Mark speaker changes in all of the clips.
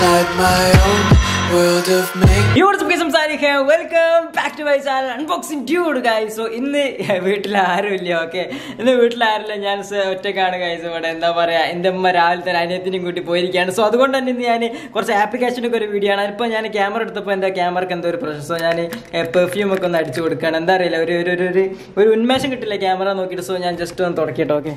Speaker 1: inside my own world of make
Speaker 2: YouTube സംസാരിക്കാം welcome back to my channel unboxing dude guys so ഇന്ന് വീട്ടിൽ ആരുമില്ല okay ഇന്ന് വീട്ടിൽ ആരില്ല ഞാൻ സ- ഒറ്റക്കാണ് ഗൈസ് ഇവിടെ എന്താ പറയാ എൻ്റെ അമ്മ രാവിലെ തന്നെ അനിയത്തിനും കൂട്ടി പോയിരിക്കുകയാണ് സോ അതുകൊണ്ട് തന്നെ ഇന്ന് ഞാൻ കുറച്ച് ആപ്ലിക്കേഷനൊക്കെ ഒരു വീഡിയോ ആണ് ഇപ്പോൾ ഞാൻ ക്യാമറ എടുത്തപ്പോൾ എൻ്റെ ക്യാമറക്ക് എന്തോ ഒരു പ്രശ്നം സോ ഞാൻ പെർഫ്യൂം ഒക്കെ ഒന്ന് അടിച്ചു കൊടുക്കുകയാണ് എന്താ അറിയില്ല ഒരു ഒരു ഒരു- ഒരു ഒരു ഉന്മേഷം കിട്ടില്ല ക്യാമറ നോക്കിയിട്ട് സോ ഞാൻ ജസ്റ്റ് ഒന്ന് തുടക്കിട്ടോ ഓക്കെ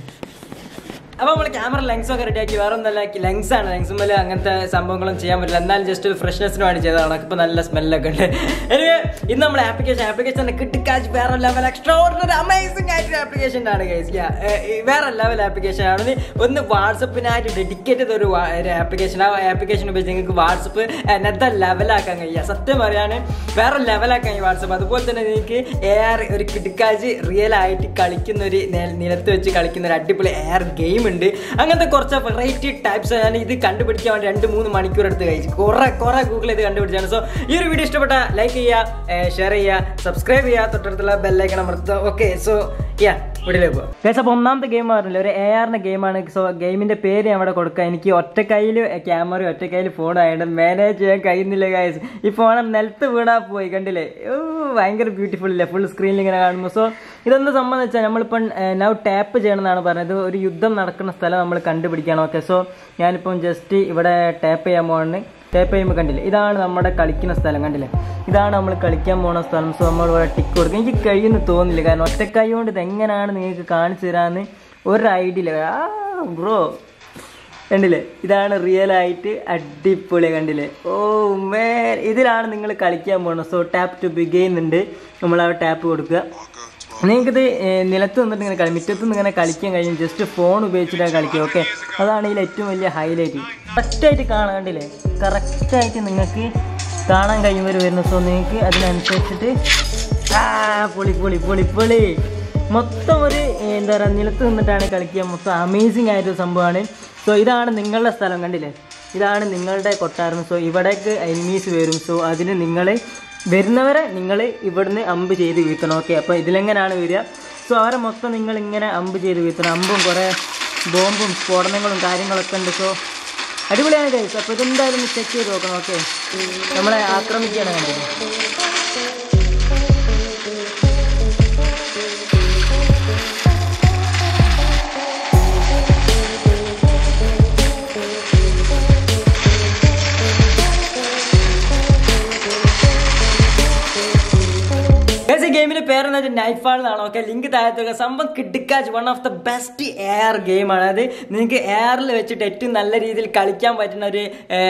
Speaker 2: അപ്പൊ നമ്മൾ ക്യാമറ ലെൻസ് ഒക്കെ റെഡിയാക്കി വേറെ ഒന്നല്ല ലെൻസ് ആണ് ലെൻസും മേലെ അങ്ങനത്തെ സംഭവങ്ങളും ചെയ്യാൻ പറ്റില്ല എന്നാലും ജസ്റ്റ് ഒരു ഫ്രഷ്നെസ്സിന് വേണ്ടി ചെയ്തതാണ് ഇപ്പൊ നല്ല സ്മെല്ലൊക്കെ ഉണ്ട് Anyway, ഇന്ന് നമ്മുടെ ആപ്ലിക്കേഷൻ ആപ്ലിക്കേഷൻ കിട്ടിക്കാച്ച് വേറെ ലെവൽ എക്സ്ട്രാ ഓർഡിനറി അമേസിംഗ് ആയിട്ടൊരു ആപ്ലിക്കേഷൻ ആണ് ഗൈസ് വേറെ ലെവൽ ആപ്ലിക്കേഷൻ ആണ് ഒന്ന് വാട്സപ്പിനായിട്ട് ഡെഡിക്കേറ്റ് ചെയ്ത ഒരു ആപ്ലിക്കേഷൻ ആ ആപ്ലിക്കേഷൻ ഉപയോഗിച്ച് നിങ്ങൾക്ക് വാട്സപ്പ് എന്നത് ലെവലാക്കാൻ കഴിയുക സത്യം പറയാണ് വേറെ ലെവലാക്കാൻ കഴിയും വാട്സപ്പ് അതുപോലെ തന്നെ നിങ്ങൾക്ക് എയർ ഒരു കിടക്കാച്ച് റിയൽ ആയിട്ട് കളിക്കുന്ന ഒരു നെ- നിലത്ത് വെച്ച് കളിക്കുന്ന ഒരു അടിപൊളി എയർ ഗെയിം ഉണ്ട് അങ്ങനത്തെ കുറച്ച് വെറൈറ്റി ടൈപ്സ് ഞാൻ ഇത് കണ്ടുപിടിക്കാൻ വേണ്ടി രണ്ട് മൂന്ന് മണിക്കൂർ എടുത്ത് കഴിച്ചു കുറെ കുറെ ഗൂഗിൾ ചെയ്ത് കണ്ടുപിടിച്ചാണ് സോ ഈ ഒരു വീഡിയോ ഇഷ്ടപ്പെട്ട ലൈക്ക് ചെയ്യുക ഷെയർ ചെയ്യുക സബ്സ്ക്രൈബ് ചെയ്യുക തൊട്ടടുത്തുള്ള ബെല്ലൈക്കൺ അമർത്തുക ഓക്കെ സോ യാ വീട്ടിലേക്ക് പോകാം ഗൈസ് അപ്പോൾ ഒന്നാമത്തെ ഗെയിം പറഞ്ഞില്ല ഒരു എ ആറിൻ്റെ ഗെയിമാണ് സോ ഗെയിമിൻ്റെ പേര് ഞാൻ അവിടെ കൊടുക്കുക എനിക്ക് ഒറ്റ കയ്യിൽ ക്യാമറ ഒറ്റ കയ്യിൽ ഫോണായിട്ട് മാനേജ് ചെയ്യാൻ കഴിയുന്നില്ല ഗൈസ് ഈ ഫോൺ നിലത്ത് വീണാൽ പോയി കണ്ടില്ലേ ഓ ഭയങ്കര ബ്യൂട്ടിഫുൾ ഇല്ലേ ഫുൾ സ്ക്രീനിൽ ഇങ്ങനെ കാണുമ്പോൾ സോ ഇതെന്താ സംബന്ധം വെച്ചാൽ നമ്മളിപ്പം നൗ ടാപ്പ് ചെയ്യണമെന്നാണ് പറഞ്ഞത് ഒരു യുദ്ധം നടക്കുന്ന സ്ഥലം നമ്മൾ കണ്ടുപിടിക്കണം ഓക്കെ സോ ഞാനിപ്പം ജസ്റ്റ് ഇവിടെ ടാപ്പ് ചെയ്യാൻ പോകുന്നത് ടാപ്പ് ചെയ്യുമ്പോൾ കണ്ടില്ലേ ഇതാണ് നമ്മുടെ കളിക്കുന്ന സ്ഥലം കണ്ടില്ലേ ഇതാണ് നമ്മൾ കളിക്കാൻ പോകുന്ന സ്ഥലം സോ നമ്മൾ ഇവിടെ ടിക്ക് കൊടുക്കും എനിക്ക് കഴിയുമെന്ന് തോന്നുന്നില്ല കാരണം ഒറ്റക്കൈ കൊണ്ട് ഇത് എങ്ങനെയാണ് നിങ്ങൾക്ക് കാണിച്ചു തരാമെന്ന് ഒരു ഐഡിയ ഇല്ല ആ ബ്രോ കണ്ടില്ലേ ഇതാണ് റിയൽ ആയിട്ട് അടിപൊളി കണ്ടില്ലേ ഓ മേ ഇതിലാണ് നിങ്ങൾ കളിക്കാൻ പോകുന്നത് സോ ടാപ്പ് ടു ബിഗെയിൻ ഉണ്ട് നമ്മൾ ആ ടാപ്പ് കൊടുക്കുക നിങ്ങൾക്കിത് ഏർ, നിലത്ത് നിന്നിട്ട് ഇങ്ങനെ കളി മുറ്റത്ത് നിന്ന് ഇങ്ങനെ കളിക്കാൻ കഴിയും ജസ്റ്റ് ഫോൺ ഉപയോഗിച്ചിട്ടാണ് കളിക്കുക ഓക്കെ അതാണ് ഇതിൽ ഏറ്റവും വലിയ ഹൈലൈറ്റ് കറക്റ്റായിട്ട് കാണാൻ കണ്ടില്ലേ കറക്റ്റായിട്ട് നിങ്ങൾക്ക് കാണാൻ കഴിയുമ്പോൾ വരുന്ന സോ നിങ്ങൾക്ക് അതിനനുസരിച്ചിട്ട് ആ പൊളി പൊളി പൊളി പൊളി മൊത്തം ഒരു ഏർ, എന്താ പറയുക നിലത്ത് നിന്നിട്ടാണ് കളിക്കുക മൊത്തം അമേസിങ് ആയിട്ടൊരു സംഭവമാണ് സോ ഇതാണ് നിങ്ങളുടെ സ്ഥലം കണ്ടില്ലേ ഇതാണ് നിങ്ങളുടെ കൊട്ടാരം സോ ഇവിടേക്ക് എനിമീസ് വരും സോ അതിന് നിങ്ങൾ വരുന്നവരെ നിങ്ങൾ ഇവിടുന്ന് അമ്പ് ചെയ്ത് വീഴ്ത്തണം ഓക്കെ അപ്പോൾ ഇതിലെങ്ങനെയാണ് വരിക സോ അവരെ മൊത്തം നിങ്ങൾ ഇങ്ങനെ അമ്പ് ചെയ്ത് വീഴ്ത്തണം അമ്പും കുറേ ബോംബും സ്ഫോടനങ്ങളും കാര്യങ്ങളൊക്കെ ഉണ്ട് സോ അടിപൊളിയാണ് ഗൈസ് അപ്പോൾ ഇതെന്തായാലും ചെക്ക് ചെയ്ത് നോക്കണം ഓക്കെ നമ്മളെ ആക്രമിക്കുകയാണ് കണ്ടത് Guys, ഈ ഗെയിമിന്റെ പേരെന്ന് വെച്ചാൽ നൈറ്റ് ഫാൾ എന്നാണ് ഓക്കെ ലിങ്ക് താഴത്തുക സംഭവം കിട്ടിക്കാച്ച് one of the best air ഗെയിമാണ് അത് നിങ്ങൾക്ക് എയറിൽ വെച്ചിട്ട് ഏറ്റവും നല്ല രീതിയിൽ കളിക്കാൻ പറ്റുന്ന ഒരു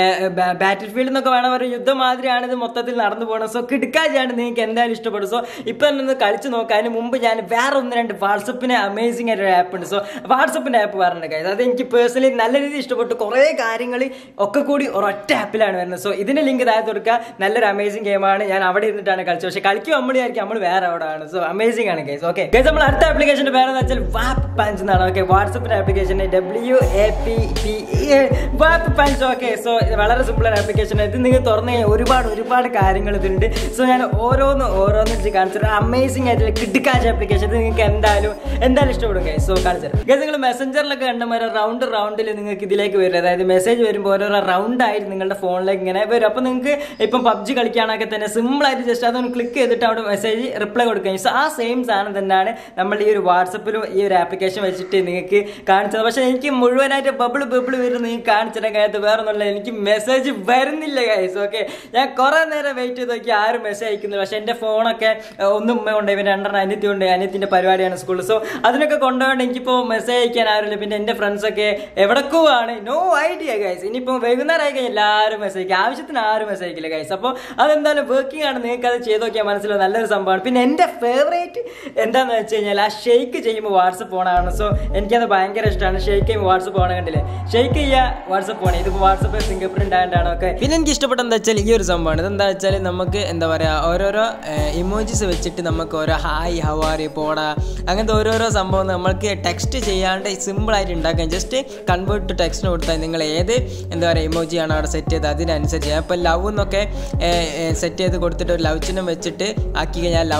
Speaker 2: ബാറ്റിൽ ഫീൽഡ് എന്നൊക്കെ വേണം ഒരു യുദ്ധം മാതിരിയാണ് ഇത് മൊത്തത്തിൽ നടന്നു പോകുന്നത് സോ കിടക്കാച്ചാണ് നിങ്ങൾക്ക് എന്തായാലും ഇഷ്ടപ്പെടും സോ ഇപ്പൊ തന്നെ ഒന്ന് കളിച്ച് നോക്കാം അതിന് മുമ്പ് ഞാൻ വേറെ ഒന്ന് രണ്ട് വാട്സപ്പിന് അമേസിംഗ് ആയിട്ട് ഒരു ആപ്പ് ഉണ്ട് സോ വാട്സപ്പിന്റെ ആപ്പ് പറഞ്ഞിട്ട് guys. അത് എനിക്ക് പേഴ്സണലി നല്ല രീതിയിൽ ഇഷ്ടപ്പെട്ടു കുറേ കാര്യങ്ങൾ ഒക്കെ കൂടി ഒരൊറ്റ ആപ്പിലാണ് വരുന്നത് സോ ഇതിന്റെ ലിങ്ക് താഴത്ത് കൊടുക്കുക നല്ലൊരു അമേസിംഗ് ഗെയിമാണ് ഞാൻ അവിടെ ഇരുന്നിട്ടാണ് കളിച്ചത് പക്ഷേ കളിക്കും നമ്മൾ വിചാരിക്കും നമ്മൾ വേറെ അവിടെ ആണ് സോ അമേസിംഗ് ആണ് ഗൈസ് ഓക്കെ ഗൈസ് നമ്മൾ അടുത്ത ആപ്ലിക്കേഷന്റെ പേരെന്ന് വെച്ചാൽ വാപ്പ് പഞ്ച് എന്നാണ് ഓക്കെ വാട്സപ്പിന്റെ application W A P P Wapp punch okay so വളരെ സിമ്പിൾ ആണ് ആപ്ലിക്കേഷൻ ഇത് നിങ്ങൾ തുറന്നു കഴിഞ്ഞാൽ ഒരുപാട് ഒരുപാട് കാര്യങ്ങൾ ഇതിലുണ്ട് സോ ഞാൻ ഓരോന്ന് ഓരോന്ന് വെച്ച് കാണിച്ചിട്ട് അമേസിംഗ് ആയിട്ടുള്ള കിട്ടിക്കാച്ച ആപ്ലിക്കേഷൻ ഇത് നിങ്ങൾക്ക് എന്തായാലും എന്തായാലും ഇഷ്ടപ്പെടും ഗൈസ് സോ കാണിച്ചു ഗൈസ് നിങ്ങൾ മെസ്സഞ്ചറിലൊക്കെ കണ്ടമാരെ റൗണ്ട് റൗണ്ടിൽ നിങ്ങൾക്ക് ഇതിലേക്ക് വരും അതായത് മെസ്സേജ് വരുമ്പോൾ ഓരോരോ റൗണ്ട് ആയിട്ട് നിങ്ങളുടെ ഫോണിലേക്ക് ഇങ്ങനെ വരും അപ്പോൾ നിങ്ങൾക്ക് ഇപ്പം പബ്ജി കളിക്കുകയാണെങ്കിൽ തന്നെ സിമ്പിൾ ആയിട്ട് ജസ്റ്റ് അതൊന്ന് ക്ലിക്ക് ചെയ്തിട്ട് അവിടെ മെസ്സേജ് റിപ്ലൈ കൊടുക്കുക സോ ആ സെയിം സാധനം തന്നെയാണ് നമ്മൾ ഈ ഒരു വാട്സപ്പിലും ഈ ഒരു ആപ്ലിക്കേഷൻ വെച്ചിട്ട് നിങ്ങൾക്ക് കാണിച്ചത് പക്ഷേ എനിക്ക് മുഴുവനായിട്ട് ബബിൾ ബബിൾ വരും നിങ്ങൾക്ക് കാണിച്ചിട്ട് കാര്യത്ത് വേറെ ഒന്നുമില്ല എനിക്ക് മെസ്സേജ് വരുന്നില്ല ഗൈസ് ഓക്കെ ഞാൻ കുറേ നേരം വെയിറ്റ് ചെയ്ത് നോക്കി ആരും മെസ്സേജ് അയക്കുന്നില്ല പക്ഷേ എൻ്റെ ഫോണൊക്കെ ഏഹ്, ഒന്ന് ഉമ്മ കൊണ്ട് ഇവൻ രണ്ടെണ്ണം അനിയത്തി ഉണ്ട് അനിയത്തിൻ്റെ പരിപാടിയാണ് സ്കൂളിൽ സോ അതിനൊക്കെ കൊണ്ടുപോകേണ്ട എനിക്കിപ്പോൾ മെസ്സേജ് അയക്കാൻ ആരുമില്ല പിന്നെ എൻ്റെ ഫ്രണ്ട്സൊക്കെ എവിടക്കോ ആണ് നോ ഐഡിയ ഗൈസ് ഇനിയിപ്പോൾ വൈകുന്നേരം ആയി കഴിഞ്ഞാൽ എല്ലാവരും മെസ്സേജ് അയക്കും ആവശ്യത്തിന് ആരും മെസ്സേജ് അയക്കില്ല ഗൈസ് അപ്പോൾ അതെന്തായാലും വർക്കിംഗ് ആണ് നിങ്ങൾക്ക് അത് ചെയ്ത് നോക്കിയാൽ മനസ്സിലാവും നല്ലൊരു സംഭവമാണ് പിന്നെ എൻ്റെ ഫേവറേറ്റ് എന്താണെന്ന് വെച്ച് കഴിഞ്ഞാൽ ആ ഷെയ്ക്ക് ചെയ്യുമ്പോൾ വാട്സപ്പ് ഓണാണ് സോ എനിക്കത് ഭയങ്കര ഇഷ്ടമാണ് ഷെയ്ക്ക് ചെയ്യുമ്പോൾ വാട്സപ്പ് ഓൺ കണ്ടില്ലേ ഷെയ്ക്ക് ചെയ്യുക വാട്സപ്പ് ഓൺ ഇതിപ്പോൾ വാട്സപ്പ് ഫിംഗർ പ്രിന്റ് ആയിട്ടാണ് ഒക്കെ പിന്നെ എനിക്ക് ഇഷ്ടപ്പെട്ട എന്താ വെച്ചാൽ ഈ ഒരു സംഭവമാണ് ഇതെന്താ വെച്ചാൽ നമുക്ക് എന്താ പറയുക ഓരോരോ ഇമോജീസ് വെച്ചിട്ട് നമുക്ക് ഓരോ ഹായ് ഹവാറി പോടാ അങ്ങനത്തെ ഓരോരോ സംഭവം നമ്മൾക്ക് ടെക്സ്റ്റ് ചെയ്യാണ്ട് സിമ്പിളായിട്ട് ഉണ്ടാക്കാം ജസ്റ്റ് കൺവേർട്ട് ടു ടെക്സ്റ്റിന് കൊടുത്താൽ നിങ്ങൾ ഏത് എന്താ പറയുക ഇമോജിയാണ് അവിടെ സെറ്റ് ചെയ്ത് അതിനനുസരിച്ച് ഇപ്പോൾ ലവ് എന്നൊക്കെ സെറ്റ് ചെയ്ത് കൊടുത്തിട്ട് ഒരു ലവ് ചിഹ്നം വെച്ചിട്ട് ആക്കി കഴിഞ്ഞാൽ ലവ്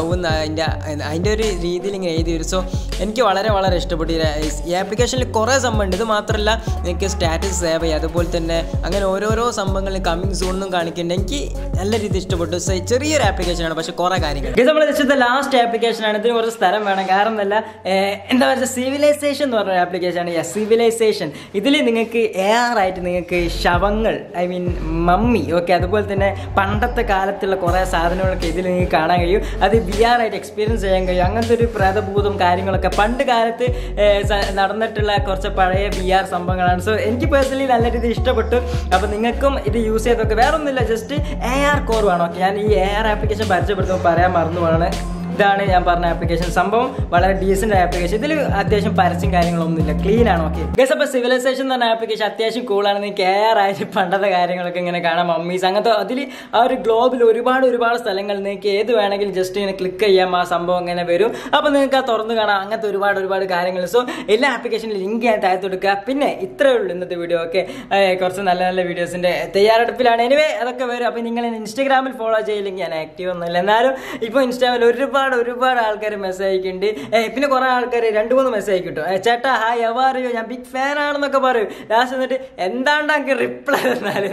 Speaker 2: അതിൻ്റെ അതിൻ്റെ ഒരു രീതിയിൽ ഇങ്ങനെ എഴുതി വരും സോ എനിക്ക് വളരെ വളരെ ഇഷ്ടപ്പെട്ടു ഈ ഈ- ഈ ആപ്ലിക്കേഷനിൽ കുറേ സംഭവമുണ്ട് ഇത് മാത്രമല്ല നിങ്ങൾക്ക് സ്റ്റാറ്റസ് സേവ് ചെയ്യുക അതുപോലെ തന്നെ അങ്ങനെ ഓരോരോ സംഭവങ്ങളിൽ കമ്മിങ് സൂണും കാണിക്കുന്നുണ്ട് എനിക്ക് നല്ല രീതിയിൽ ഇഷ്ടപ്പെട്ടു സോ ചെറിയൊരു ആപ്ലിക്കേഷനാണ് പക്ഷേ കുറേ കാര്യങ്ങൾ ഇത് നമ്മൾ രക്ഷിച്ച ലാസ്റ്റ് ആപ്ലിക്കേഷനാണ് ഇതിന് കുറച്ച് സ്ഥലം വേണം കാരണം എന്നല്ല ഏഹ്, എന്താ പറയുക സിവിലൈസേഷൻ എന്ന് പറഞ്ഞ ആപ്ലിക്കേഷനാണ് യെസ് സിവിലൈസേഷൻ ഇതിൽ നിങ്ങൾക്ക് എ ആർ ആയിട്ട് നിങ്ങൾക്ക് ശവങ്ങൾ ഐ മീൻ മമ്മി ഓക്കെ അതുപോലെ തന്നെ പണ്ടത്തെ കാലത്തുള്ള കുറേ സാധനങ്ങളൊക്കെ ഇതിൽ നിങ്ങൾക്ക് കാണാൻ കഴിയും അത് വി ആർ ആയിട്ട് എക്സ്പീരിയൻസ് ചെയ്യാൻ കഴിയും അങ്ങനത്തെ ഒരു പ്രേതഭൂതം കാര്യങ്ങളൊക്കെ പണ്ട് കാലത്ത് ഏഹ്, സ- നടന്നിട്ടുള്ള കുറച്ച് പഴയ വി ആർ സംഭവങ്ങളാണ് സോ എനിക്ക് പേഴ്സണലി നല്ല രീതിയിൽ ഇഷ്ടപ്പെട്ടു അപ്പോൾ നിങ്ങൾക്കും ഇത് യൂസ് ചെയ്തൊക്കെ വേറെ ഒന്നുമില്ല ജസ്റ്റ് എ ആർ കോർ വേണം ഓക്കെ ഞാൻ ഈ എ ആർ ആപ്ലിക്കേഷൻ പരിചയപ്പെടുത്തുമ്പോൾ പറയാൻ മറന്നു പോവാണ് ഇതാണ് ഞാൻ പറഞ്ഞ ആപ്ലിക്കേഷൻ സംഭവം വളരെ ഡീസൻ്റ് ആപ്ലിക്കേഷൻ ഇതിൽ അത്യാവശ്യം പരസ്യം കാര്യങ്ങളൊന്നുമില്ല ക്ലീൻ ആണ് ഓക്കെ ഗസ് അപ്പോൾ സിവിലൈസേഷൻ എന്ന് പറഞ്ഞ ആപ്ലിക്കേഷൻ അത്യാവശ്യം കൂളാണ് നിങ്ങൾക്ക് എയർ ആയിട്ട് പണ്ടത്തെ കാര്യങ്ങളൊക്കെ ഇങ്ങനെ കാണാം മമ്മീസ് അങ്ങനത്തെ അതിൽ ആ ഒരു ഗ്ലോബിൽ ഒരുപാട് ഒരുപാട് സ്ഥലങ്ങൾ നിങ്ങൾക്ക് ഏത് വേണമെങ്കിലും ജസ്റ്റ് ഇങ്ങനെ ക്ലിക്ക് ചെയ്യാം ആ സംഭവം ഇങ്ങനെ വരും അപ്പോൾ നിങ്ങൾക്ക് ആ തുറന്ന് കാണാം അങ്ങനത്തെ ഒരുപാട് ഒരുപാട് കാര്യങ്ങൾ സോ എല്ലാ ആപ്ലിക്കേഷനിലും ലിങ്ക് ഞാൻ താഴത്ത് കൊടുക്കുക പിന്നെ ഇത്രയേ ഉള്ളൂ ഇന്നത്തെ വീഡിയോ ഒക്കെ കുറച്ച് നല്ല നല്ല വീഡിയോസിൻ്റെ തയ്യാറെടുപ്പിലാണ് എനിവേ അതൊക്കെ വരും അപ്പോൾ നിങ്ങൾ എന്നെ ഇൻസ്റ്റാഗ്രാമിൽ ഫോളോ ചെയ്യില്ലെങ്കിൽ ഞാൻ ആക്റ്റീവ് ഒന്നുമില്ല എന്നാലും ഇപ്പോൾ ഇൻസ്റ്റാഗ്രാമിൽ ഒരുപാട് ഒരുപാട് ആൾക്കാർ മെസ്സേജ് അയക്കുന്നുണ്ട് ഏ, പിന്നെ കുറേ ആൾക്കാർ രണ്ട് മൂന്ന് മെസ്സേജ് അയക്കും കേട്ടോ ചേട്ടാ ഹായ് എവാറിയോ ഞാൻ ബിഗ് ഫാൻ ആണെന്നൊക്കെ പറയും ലാസ്റ്റ് എന്നിട്ട് എന്താണ്ട് എനിക്ക് റിപ്ലൈ തന്നാല്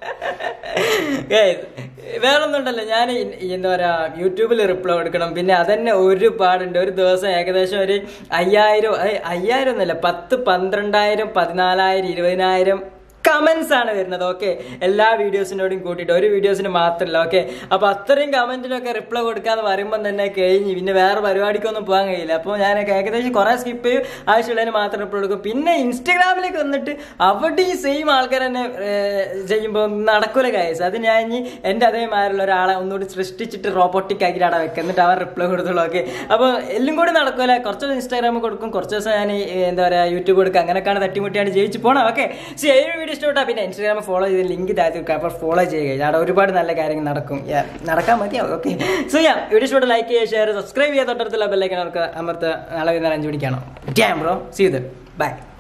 Speaker 2: വേറൊന്നും ഉണ്ടല്ലോ ഞാൻ ഈ- ഈ എന്താ പറയാ യൂട്യൂബിൽ റിപ്ലൈ കൊടുക്കണം പിന്നെ അതന്നെ ഒരുപാടുണ്ട് ഒരു ദിവസം ഏകദേശം ഒരു അയ്യായിരം ഏയ് അയ്യായിരം ഒന്നുമല്ല പത്ത് പന്ത്രണ്ടായിരം പതിനാലായിരം ഇരുപതിനായിരം കമന്റ്സ് ആണ് വരുന്നത് ഓക്കെ എല്ലാ വീഡിയോസിനോടും കൂട്ടിയിട്ട് ഒരു വീഡിയോസിന് മാത്രമല്ല ഓക്കെ അപ്പൊ അത്രയും കമന്റിനൊക്കെ റിപ്ലൈ കൊടുക്കാന്ന് പറയുമ്പോൾ തന്നെ കഴിഞ്ഞ് പിന്നെ വേറെ പരിപാടിക്കൊന്നും പോകാൻ കഴിയില്ല അപ്പോൾ ഞാൻ ഏകദേശം കുറെ സ്കിപ്പ് ചെയ്യും ആവശ്യമുള്ളതിന് മാത്രം റിപ്ലൈ കൊടുക്കും പിന്നെ ഇൻസ്റ്റഗ്രാമിലേക്ക് വന്നിട്ട് അവിടെ ഈ സെയിം ആൾക്കാർ തന്നെ ചെയ്യുമ്പോൾ നടക്കൂല കായസ് അത് ഞാൻ ഇനി എൻ്റെ അതേമാതിരിയുള്ള ഒരാളെ ഒന്നുകൂടി സൃഷ്ടിച്ചിട്ട് റോബോട്ടിക് ആക്കിയിട്ട് അവിടെ വെക്കുക എന്നിട്ട് അവർ റിപ്ലൈ കൊടുത്തുള്ളൂ ഓക്കെ അപ്പോൾ എല്ലാം കൂടി നടക്കൂല കുറച്ച് ദിവസം ഇൻസ്റ്റാഗ്രാമിൽ കൊടുക്കും കുറച്ച് ദിവസം ഞാൻ ഈ, എന്താ പറയുക യൂട്യൂബ് കൊടുക്കുക അങ്ങനെയൊക്കെയാണ് തട്ടിമുട്ടിയാണ് ജയിച്ച് പോകണം ഓക്കെ സോ ഏഴ് വീഡിയോ ഇഷ്ടപ്പെട്ടാൽ പിന്നെ ഇൻസ്റ്റാഗ്രാമിൽ ഫോളോ ചെയ്ത് ലിങ്ക് താഴ്ത്തി വെക്കുക അപ്പോൾ ഫോളോ ചെയ്യുക അവിടെ ഒരുപാട് നല്ല കാര്യങ്ങൾ നടക്കും Yeah, നടക്കാൻ മതിയാവും ഓക്കെ സോ ഞാൻ വീഡിയോ ഇഷ്ടപ്പെട്ട് ലൈക്ക് ചെയ്യുക ഷെയർ സബ്സ്ക്രൈബ് ചെയ്യുക തൊട്ടടുത്തുള്ള ബെല്ലൈക്കൻ അവർക്ക് അമർത്ത് നാളെ വൈകുന്നേരം അഞ്ച് മണിക്കാണോ ബ്രോ സീ ബൈ